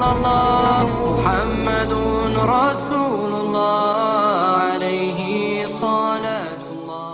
الله محمد رسول الله عليه صلاة الله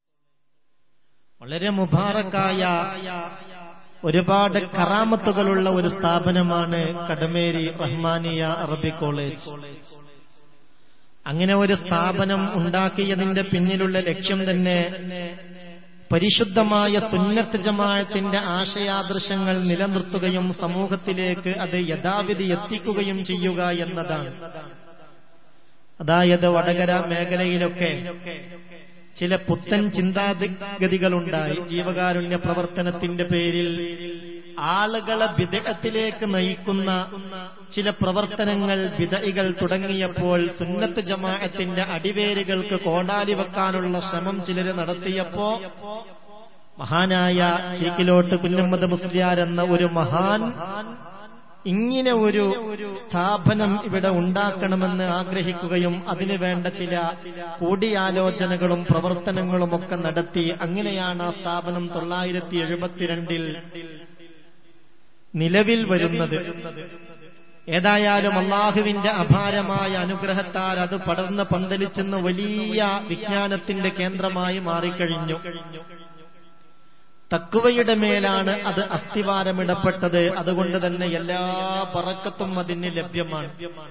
വളരെ മുബാറക്കായ ഒരുപാട് കറാമത്തുകളുള്ള ഒരു സ്ഥാപനമാണ് കടമേരി റഹ്മാനിയ അറബി കോളേജ് അങ്ങനെ ഒരു സ്ഥാപനം ഉണ്ടാക്കിയതിന്റെ പിന്നിലുള്ള ലക്ഷ്യം തന്നെ പരിശുദ്ധമായ സുന്നത്ത് ജമാഅത്തിന്റെ ആശയാദർശങ്ങൾ നിലനിർത്തുകയും സമൂഹത്തിലേക്ക് അത് യഥാവിധി എത്തിക്കുകയും ചെയ്യുക എന്നതാണ് അതായത് വടകര മേഖലയിലൊക്കെ ചില പുത്തൻ ചിന്താഗതികളുണ്ടായി ജീവകാരുണ്യ പ്രവർത്തനത്തിന്റെ പേരിൽ ആളുകളെ വിദഗ്ധത്തിലേക്ക് നയിക്കുന്ന ചില പ്രവർത്തനങ്ങൾ വിദയികൾ തുടങ്ങിയപ്പോൾ സുന്നത്ത് ജമാഅത്തിന്റെ അടിവേരുകൾക്ക് കോടാലി വെക്കാനുള്ള ശ്രമം ചിലര് നടത്തിയപ്പോ മഹാനായ ചീക്കിലോട്ട് കുഞ്ഞമ്മദ് മുസ്ലിയാർ എന്ന ഒരു മഹാൻ ഇങ്ങനെ ഒരു സ്ഥാപനം ഇവിടെ ഉണ്ടാക്കണമെന്ന് ആഗ്രഹിക്കുകയും അതിനു വേണ്ട ചില കൂടിയാലോചനകളും പ്രവർത്തനങ്ങളും ഒക്കെ നടത്തി അങ്ങനെയാണ് ആ സ്ഥാപനം തൊള്ളായിരത്തി എഴുപത്തിരണ്ടിൽ നിലവിൽ വരുന്നത് ഏതായാലും അള്ളാഹുവിന്റെ അപാരമായ അനുഗ്രഹത്താൽ അത് പടർന്ന് പന്തലിച്ചെന്ന് വലിയ വിജ്ഞാനത്തിന്റെ കേന്ദ്രമായി മാറിക്കഴിഞ്ഞു തക്കുവയുടെ മേലാണ് അത് അസ്ഥിവാരമിടപ്പെട്ടത് അതുകൊണ്ട് തന്നെ എല്ലാ പറക്കത്തും അതിന് ലഭ്യമാണ്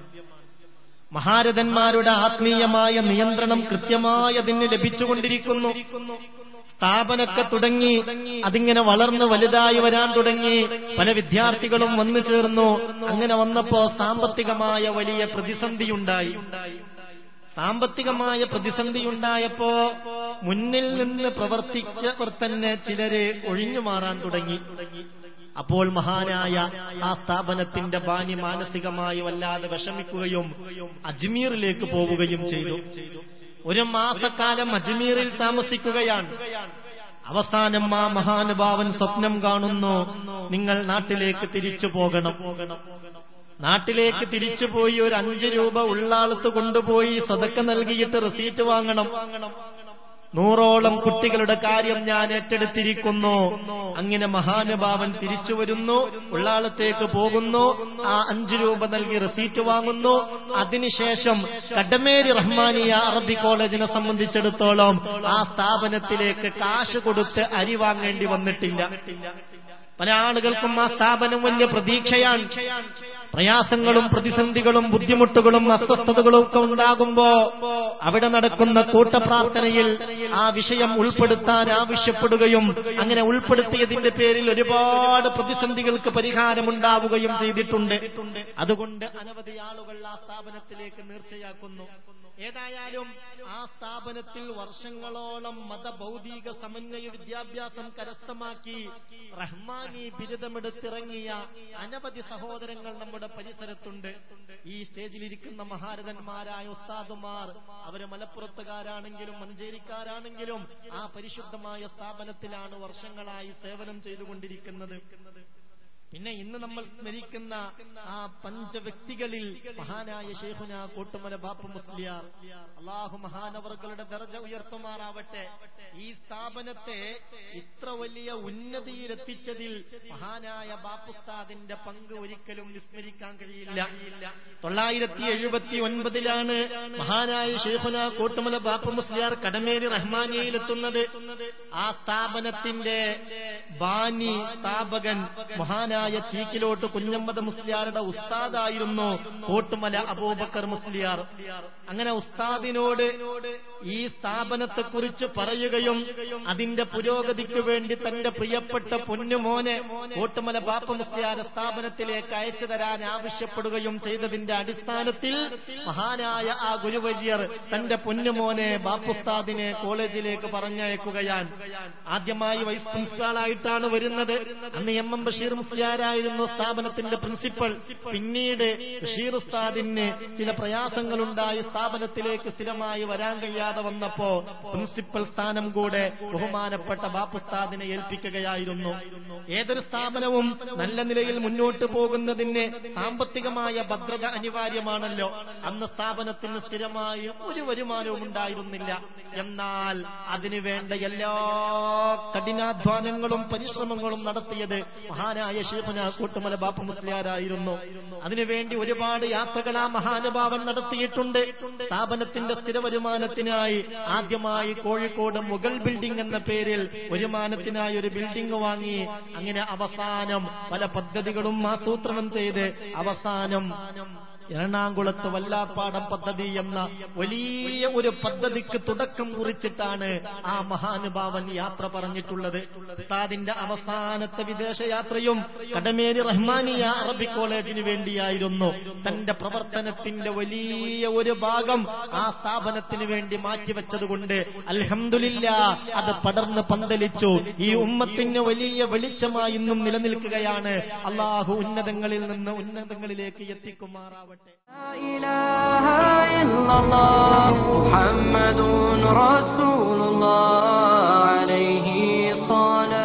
മഹാരഥന്മാരുടെ ആത്മീയമായ നിയന്ത്രണം കൃത്യമായി അതിന് ലഭിച്ചുകൊണ്ടിരിക്കുന്നു സ്ഥാപനമൊക്കെ തുടങ്ങി അതിങ്ങനെ വളർന്ന് വലുതായി വരാൻ തുടങ്ങി പല വിദ്യാർത്ഥികളും വന്നു ചേർന്നു അങ്ങനെ വന്നപ്പോ സാമ്പത്തികമായ വലിയ പ്രതിസന്ധിയുണ്ടായി സാമ്പത്തികമായ പ്രതിസന്ധിയുണ്ടായപ്പോ മുന്നിൽ നിന്ന് പ്രവർത്തിച്ചവർ തന്നെ ചിലര് ഒഴിഞ്ഞു മാറാൻ തുടങ്ങി അപ്പോൾ മഹാനായ ആ സ്ഥാപനത്തിന്റെ ബാനി മാനസികമായി വല്ലാതെ വിഷമിക്കുകയും അജ്മീറിലേക്ക് പോവുകയും ചെയ്തു ഒരു മാസക്കാലം അജ്മീറിൽ താമസിക്കുകയാണ് അവസാനം ആ മഹാനുഭാവൻ സ്വപ്നം കാണുന്നു നിങ്ങൾ നാട്ടിലേക്ക് തിരിച്ചു പോകണം നാട്ടിലേക്ക് തിരിച്ചുപോയി ഒരു അഞ്ച് രൂപ ഉള്ളാളത്ത് കൊണ്ടുപോയി സ്വതക്ക നൽകിയിട്ട് റെസീറ്റ് വാങ്ങണം നൂറോളം കുട്ടികളുടെ കാര്യം ഞാൻ ഏറ്റെടുത്തിരിക്കുന്നു അങ്ങനെ മഹാനുഭാവൻ തിരിച്ചു വരുന്നു ഉള്ളാളത്തേക്ക് പോകുന്നു ആ അഞ്ചു രൂപ നൽകി റെസീറ്റ് വാങ്ങുന്നു അതിനുശേഷം കടമേരി റഹ്മാനിയ അറബി കോളേജിനെ സംബന്ധിച്ചിടത്തോളം ആ സ്ഥാപനത്തിലേക്ക് കാശ് കൊടുത്ത് അരി വാങ്ങേണ്ടി വന്നിട്ടില്ല പല ആളുകൾക്കും ആ സ്ഥാപനം വലിയ പ്രതീക്ഷയാണ് പ്രയാസങ്ങളും പ്രതിസന്ധികളും ബുദ്ധിമുട്ടുകളും അസ്വസ്ഥതകളും ഒക്കെ ഉണ്ടാകുമ്പോ അവിടെ നടക്കുന്ന കൂട്ടപ്രാർത്ഥനയിൽ ആ വിഷയം ഉൾപ്പെടുത്താൻ ആവശ്യപ്പെടുകയും അങ്ങനെ ഉൾപ്പെടുത്തിയതിന്റെ പേരിൽ ഒരുപാട് പ്രതിസന്ധികൾക്ക് പരിഹാരമുണ്ടാവുകയും ചെയ്തിട്ടുണ്ട് അതുകൊണ്ട് അനവധി ആളുകൾ ആ സ്ഥാപനത്തിലേക്ക് നേർച്ചയാക്കുന്നു ഏതായാലും ആ സ്ഥാപനത്തിൽ വർഷങ്ങളോളം മതഭൗതിക സമന്വയ വിദ്യാഭ്യാസം കരസ്ഥമാക്കി റഹ്മാനി ബിരുദമെടുത്തിറങ്ങിയ അനവധി സഹോദരങ്ങൾ നമ്മുടെ പരിസരത്തുണ്ട് ഈ സ്റ്റേജിലിരിക്കുന്ന മഹാരഥന്മാരായ ഉസ്താദുമാർ അവര് മലപ്പുറത്തുകാരാണെങ്കിലും മഞ്ചേരിക്കാരാണെങ്കിലും ആ പരിശുദ്ധമായ സ്ഥാപനത്തിലാണ് വർഷങ്ങളായി സേവനം ചെയ്തുകൊണ്ടിരിക്കുന്നത് പിന്നെ ഇന്ന് നമ്മൾ സ്മരിക്കുന്ന ആ പഞ്ചവ്യക്തികളിൽ മഹാനായ ഷേഖുന കോട്ടുമല ബാപ്പു മുസ്ലിയാർ അള്ളാഹു മഹാനവറുകളുടെ ദർജ ഉയർത്തുമാറാവട്ടെ ഈ സ്ഥാപനത്തെ ഇത്ര വലിയ ഉന്നതിയിലെത്തിച്ചതിൽ മഹാനായ ബാപ്പുസ്താദിന്റെ പങ്ക് ഒരിക്കലും വിസ്മരിക്കാൻ കഴിയില്ല തൊള്ളായിരത്തി എഴുപത്തി ഒൻപതിലാണ് മഹാനായ ഷേഖുന കോട്ടുമല ബാപ്പു മുസ്ലിയാർ കടമേരി റഹ്മാനിയയിലെത്തുന്നത് ആ സ്ഥാപനത്തിന്റെ ബാനി സ്ഥാപകൻ മഹാനായ ചീക്കിലോട്ട് കുഞ്ഞമ്മദ് മുസ്ലിയാരുടെ ഉസ്താദായിരുന്നു കോട്ടുമല അബൂബക്കർ മുസ്ലിയാർ അങ്ങനെ ഉസ്താദിനോട് ഈ സ്ഥാപനത്തെക്കുറിച്ച് പറയുകയും അതിന്റെ പുരോഗതിക്ക് വേണ്ടി തന്റെ പ്രിയപ്പെട്ട പൊന്നുമോനെ കോട്ടുമല ബാപ്പ മുസ്ലിയാര സ്ഥാപനത്തിലേക്ക് അയച്ചു തരാൻ ആവശ്യപ്പെടുകയും ചെയ്തതിന്റെ അടിസ്ഥാനത്തിൽ മഹാനായ ആ ഗുരുവര്യർ തന്റെ പൊന്നുമോനെ ബാപ്പുസ്താദിനെ കോളേജിലേക്ക് പറഞ്ഞയക്കുകയാണ് ആദ്യമായി വൈസ് പ്രിൻസിപ്പാളായിട്ടാണ് വരുന്നത് അന്ന് എം എം ബഷീർ മുസ്ലിയാരായിരുന്നു സ്ഥാപനത്തിന്റെ പ്രിൻസിപ്പൽ പിന്നീട് ബഷീർ ഉസ്താദിന് ചില പ്രയാസങ്ങളുണ്ടായി സ്ഥാപനത്തിലേക്ക് സ്ഥിരമായി വരാൻ കഴിയാതെ കഴിയാതെ വന്നപ്പോ പ്രിൻസിപ്പൽ സ്ഥാനം കൂടെ ബഹുമാനപ്പെട്ട ബാപ്പുസ്താദിനെ ഏൽപ്പിക്കുകയായിരുന്നു ഏതൊരു സ്ഥാപനവും നല്ല നിലയിൽ മുന്നോട്ട് പോകുന്നതിന് സാമ്പത്തികമായ ഭദ്രത അനിവാര്യമാണല്ലോ അന്ന് സ്ഥാപനത്തിന് സ്ഥിരമായി ഒരു വരുമാനവും ഉണ്ടായിരുന്നില്ല എന്നാൽ അതിനു വേണ്ട എല്ലാ കഠിനാധ്വാനങ്ങളും പരിശ്രമങ്ങളും നടത്തിയത് മഹാനായ ഷേഖുന കൂട്ടുമല ബാപ്പ മുസ്ലിയാരായിരുന്നു അതിനുവേണ്ടി ഒരുപാട് യാത്രകൾ ആ മഹാനുഭാവൻ നടത്തിയിട്ടുണ്ട് സ്ഥാപനത്തിന്റെ സ്ഥിര വരുമാനത്തിനായി ആദ്യമായി കോഴിക്കോട് മുഗൾ ബിൽഡിംഗ് എന്ന പേരിൽ വരുമാനത്തിനായി ഒരു ബിൽഡിംഗ് വാങ്ങി അങ്ങനെ അവസാനം പല പദ്ധതികളും ആസൂത്രണം ചെയ്ത് അവസാനം എറണാകുളത്ത് വല്ലാപ്പാടം പദ്ധതി എന്ന വലിയ ഒരു പദ്ധതിക്ക് തുടക്കം കുറിച്ചിട്ടാണ് ആ മഹാനുഭാവൻ യാത്ര പറഞ്ഞിട്ടുള്ളത് ഉസ്താദിന്റെ അവസാനത്തെ വിദേശയാത്രയും കടമേരി റഹ്മാനിയ അറബി കോളേജിന് വേണ്ടിയായിരുന്നു തന്റെ പ്രവർത്തനത്തിന്റെ വലിയ ഒരു ഭാഗം ആ സ്ഥാപനത്തിന് വേണ്ടി മാറ്റിവെച്ചതുകൊണ്ട് അൽഹംദുലില്ല അത് പടർന്ന് പന്തലിച്ചു ഈ ഉമ്മത്തിന് വലിയ വെളിച്ചമായി ഇന്നും നിലനിൽക്കുകയാണ് അള്ളാഹു ഉന്നതങ്ങളിൽ നിന്ന് ഉന്നതങ്ങളിലേക്ക് എത്തിക്കുമാറാവട്ടെ لا إله إلا الله محمد رسول الله عليه صلاة